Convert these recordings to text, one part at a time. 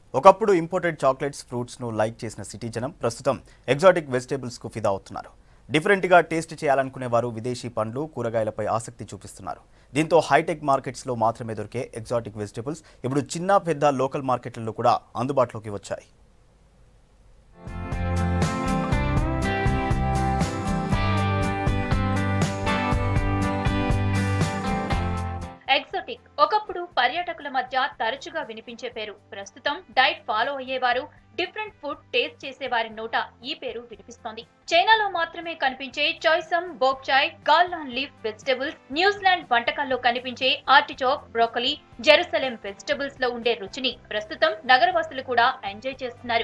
ఒకప్పుడు imported chocolates ఫ్రూట్స్ను like చేసిన సిటీ జనం ప్రస్తుతం ఎగ్జాటిక్ వెజిటేబుల్స్కు ఫిదా అవుతున్నారు డిఫరెంట్గా టేస్ట్ చేయాలనుకునే వారు విదేశీ పండ్లు కూరగాయలపై ఆసక్తి చూపిస్తున్నారు దీంతో హైటెక్ మార్కెట్స్లో మాత్రమే దొరికే ఎగ్జాటిక్ వెజిటేబుల్స్ ఇప్పుడు చిన్న పెద్ద లోకల్ మార్కెట్లలో కూడా అందుబాటులోకి వచ్చాయి ఎగ్జోటిక్ ఒకప్పుడు పర్యాటకుల మధ్య తరచుగా వినిపించే పేరు ప్రస్తుతం డైట్ ఫాలో అయ్యేవారు డిఫరెంట్ ఫుడ్ టేస్ట్ చేసేవారి నోట ఈ పేరు వినిపిస్తోంది చైనాలో మాత్రమే కనిపించే చాయ్సమ్ బోక్చాయ్ గాల్లాన్ లీఫ్ వెజిటబుల్స్ న్యూజిలాండ్ వంటకాల్లో కనిపించే ఆర్టిచోక్ బ్రోకలీ జెరూసలేం వెజిటబుల్స్ లో ఉండే రుచిని ప్రస్తుతం నగరవాసులు కూడా ఎంజాయ్ చేస్తున్నారు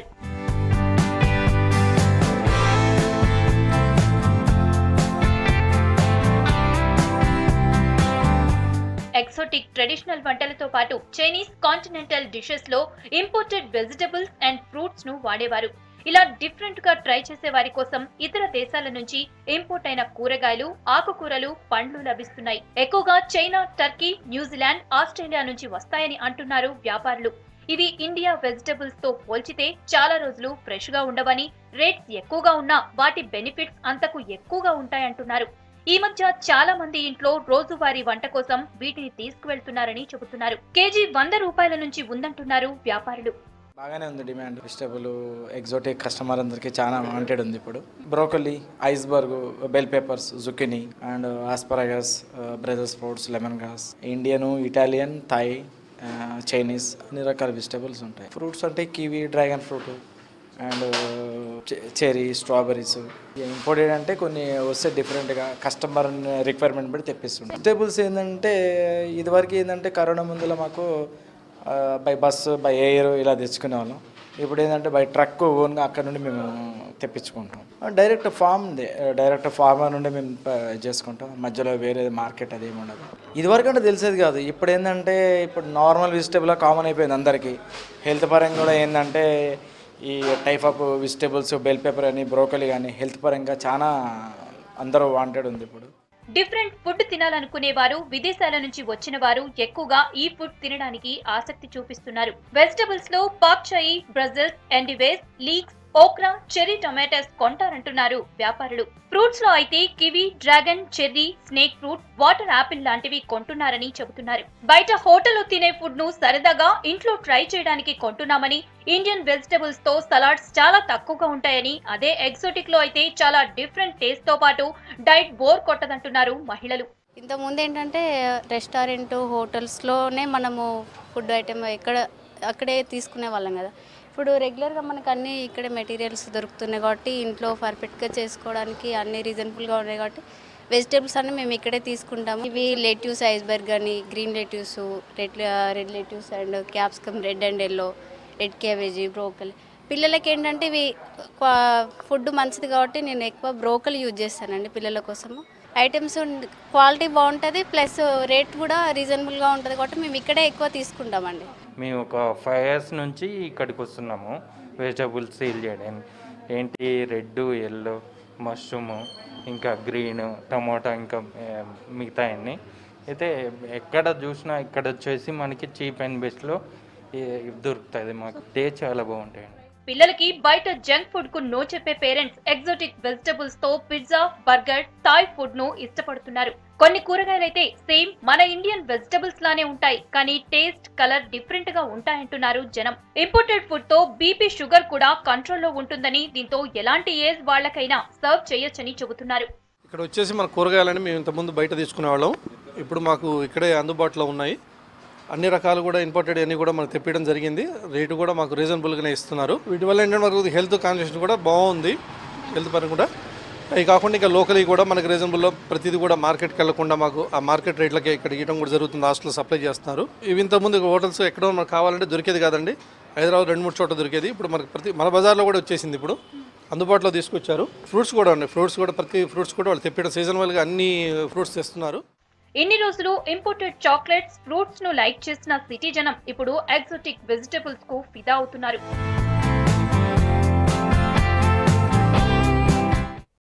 ఎక్సోటిక్ ట్రెడిషనల్ వంటలతో పాటు చైనీస్ కాంటినెంటల్ డిషెస్ లో ఇంపోర్టెడ్ వెజిటబుల్స్ అండ్ ఫ్రూట్స్ ను వాడేవారు ఇలా డిఫరెంట్ గా ట్రై చేసే వారి కోసం ఇతర దేశాల నుంచి ఇంపోర్ట్ అయిన కూరగాయలు ఆకుకూరలు పండ్లు లభిస్తున్నాయి ఎక్కువగా చైనా టర్కీ న్యూజిలాండ్ ఆస్ట్రేలియా నుంచి వస్తాయని అంటున్నారు వ్యాపారులు ఇవి ఇండియా వెజిటబుల్స్ తో పోల్చితే చాలా రోజులు ఫ్రెష్ గా ఉండవని రేట్స్ ఎక్కువగా ఉన్నా వాటి బెనిఫిట్స్ అంతకు ఎక్కువగా ఉంటాయంటున్నారు ఈ మధ్య చాలా మంది ఇంట్లో రోజువారీ వంట కోసం వీటిని తీసుకువెళ్తున్నారని చెబుతున్నారు కేజీ వంద రూపాయల నుంచి ఉందంటున్నారు వ్యాపారులు బాగానే ఉంది డిమాండ్ వెజిటబుల్ ఎగ్జోటిక్ కస్టమర్ అందరికి చాలా వాంటెడ్ ఉంది ఇప్పుడు broccoli iceberg bell peppers zucchini and asparagus Brussels sprouts lemon grass Indian Italian Thai Chinese అన్ని రకాల వెజిటబుల్స్ ఉంటాయి ఫ్రూట్స్ అంటే kiwi dragon fruit and cherry strawberries imported అంటే కొన్ని వస్తే డిఫరెంట్గా కస్టమర్ రిక్వైర్మెంట్ బట్టి తెప్పిస్తుంటాం వెజిటబుల్స్ ఏంటంటే ఇదివరకు ఏంటంటే కరోనా ముందులో మాకు బై బస్సు బై ఎయిర్ ఇలా తెచ్చుకునే వాళ్ళం ఇప్పుడు ఏంటంటే బై ట్రక్ ఓన్గా అక్కడ నుండి మేము తెప్పించుకుంటాం డైరెక్ట్ ఫామ్ డైరెక్ట్ ఫార్మర్ నుండి మేము ప- చేసుకుంటాం మధ్యలో వేరే మార్కెట్ అది ఏమి ఉండదు ఇదివరకు అంటే తెలిసేది కాదు ఇప్పుడు ఏంటంటే ఇప్పుడు నార్మల్ వెజిటేబుల్ కామన్ అయిపోయింది అందరికీ హెల్త్ పరంగా కూడా ఏంటంటే ఈ type of vegetables bell pepper అని బ్రోకలీ కానీ హెల్త్ పరంగా చాలా అందరూ వాంటెడ్ ఉంది ఇప్పుడు డిఫరెంట్ ఫుడ్ తినాలనుకునే వారు విదేశాల నుంచి వచ్చిన వారు ఎక్కువగా ఈ ఫుడ్ తినడానికి ఆసక్తి చూపిస్తున్నారు వెజిటబుల్స్ లో pak choi Brussels endives leeks okra cherry tomatoes కొంటారంటున్నారు వ్యాపారులు ఫ్రూట్స్ లో అయితే kiwi dragon cherry snake fruit water apple లాంటివి కొంటున్నారని చెబుతున్నారు బయట హోటల్లో తినే ఫుడ్ ను సరదాగా ఇంట్లో ట్రై చేయడానికి కొంటున్నామని ఇండియన్ వెజిటబుల్స్ తో సలాడ్స్ చాలా తక్కువగా ఉంటాయని అదే ఎగ్జోటిక్ లో అయితే చాలా డిఫరెంట్ టేస్ట్ తో పాటు డైట్ బోర్ కొట్టదంటున్నారు మహిళలు ఇంతకుముందు ఏంటంటే రెస్టారెంట్ హోటల్స్లోనే మనము ఫుడ్ ఐటెం ఎక్కడ అక్కడే తీసుకునే వాళ్ళం కదా ఇప్పుడు రెగ్యులర్గా మనకు అన్ని ఇక్కడే మెటీరియల్స్ దొరుకుతున్నాయి కాబట్టి ఇంట్లో పర్ఫెక్ట్గా చేసుకోవడానికి అన్ని రీజనబుల్గా ఉన్నాయి కాబట్టి వెజిటేబుల్స్ అన్ని మేము ఇక్కడే తీసుకుంటాము ఇవి లెట్యూస్ ఐస్బర్గ్ అని green lettuce red red lettuce and capsicum red and yellow red cabbage broccoli పిల్లలకి ఏంటంటే ఇవి ఫుడ్ మంచిది కాబట్టి నేను ఎక్కువ బ్రోకల్ యూజ్ చేస్తానండి పిల్లల కోసము ఐటమ్స్ క్వాలిటీ బాగుంటుంది ప్లస్ రేట్ కూడా రీజనబుల్గా ఉంటుంది కాబట్టి మేము ఇక్కడే ఎక్కువ తీసుకుంటామండి మేము ఒక ఫైవ్ ఇయర్స్ నుంచి ఇక్కడికి వస్తున్నాము వెజిటబుల్స్ సేల్ చేయడానికి ఏంటి రెడ్ ఎల్లో మష్రూము ఇంకా గ్రీన్ టమాటా ఇంకా ఆ, మిగతా అన్ని అయితే ఎక్కడ చూసినా ఇక్కడ వచ్చేసి మనకి చీప్ అండ్ బెస్ట్లో దొరుకుతుంది మాకు టేస్ట్ చాలా బాగుంటాయండి పిల్లలకి బయట జంక్ ఫుడ్ కు నో చెప్పే పేరెంట్స్ ఎగ్జోటిక్ వెజిటబుల్స్ తో పిజ్జా బర్గర్ థాయ్ ఫుడ్ ను ఇష్టపడుతున్నారు కొన్ని కూరగాయలైతే సేమ్ మన ఇండియన్ వెజిటబుల్స్ లానే ఉంటాయి కానీ టేస్ట్ కలర్ డిఫరెంట్ గా ఉంటాయంటున్నారు జనం ఇంపోర్టెడ్ ఫుడ్ తో బీపీ షుగర్ కూడా కంట్రోల్లో ఉంటుందని దీంతో ఎలాంటి ఏజ్ వాళ్ళకైనా సర్వ్ చేయొచ్చని చెబుతున్నారు ఇక్కడ వచ్చేసి మన కూరగాయలని మేము ఇంతకుముందు బయట తీసుకునేవాళ్ళం ఇప్పుడు మాకు ఇక్కడే అందుబాటులో ఉన్నాయి అన్ని రకాలు కూడా ఇంపార్టెంట్ అన్ని కూడా మనకు తెప్పించడం జరిగింది రేటు కూడా మాకు రీజనబుల్గానే ఇస్తున్నారు వీటి వల్ల ఏంటంటే మనకు హెల్త్ కాన్షియస్ కూడా బాగుంది హెల్త్ పరంగా కూడా అవి కాకుండా ఇంకా లోకల్ కూడా మనకి రీజనబుల్లో ప్రతిదీ కూడా మార్కెట్కి వెళ్లకుండా మాకు ఆ మార్కెట్ రేట్లకే ఇక్కడ ఇవ్వడం కూడా జరుగుతుంది హాస్టల్లో సప్లై చేస్తున్నారు ఇవి ఇంతకుముందు హోటల్స్ ఎక్కడో మనకు కావాలంటే దొరికేది కాదండి హైదరాబాద్ రెండు మూడు చోట్ల దొరికేది ఇప్పుడు మనకి ప్రతి మన బజార్లో కూడా వచ్చేసింది ఇప్పుడు అందుబాటులో తీసుకొచ్చారు ఫ్రూట్స్ కూడా ఉన్నాయి ఫ్రూట్స్ కూడా ప్రతి ఫ్రూట్స్ కూడా వాళ్ళు తెప్పిన సీజన్ వైల్గా అన్ని ఫ్రూట్స్ తెస్తున్నారు ఇన్ని రోజులు ఇంపోర్టెడ్ చాక్లెట్స్ ఫ్రూట్స్ ను లైక్ చేసిన సిటీ జనం ఇప్పుడు ఎగ్జోటిక్ వెజిటబుల్స్ కు ఫిదా అవుతున్నారు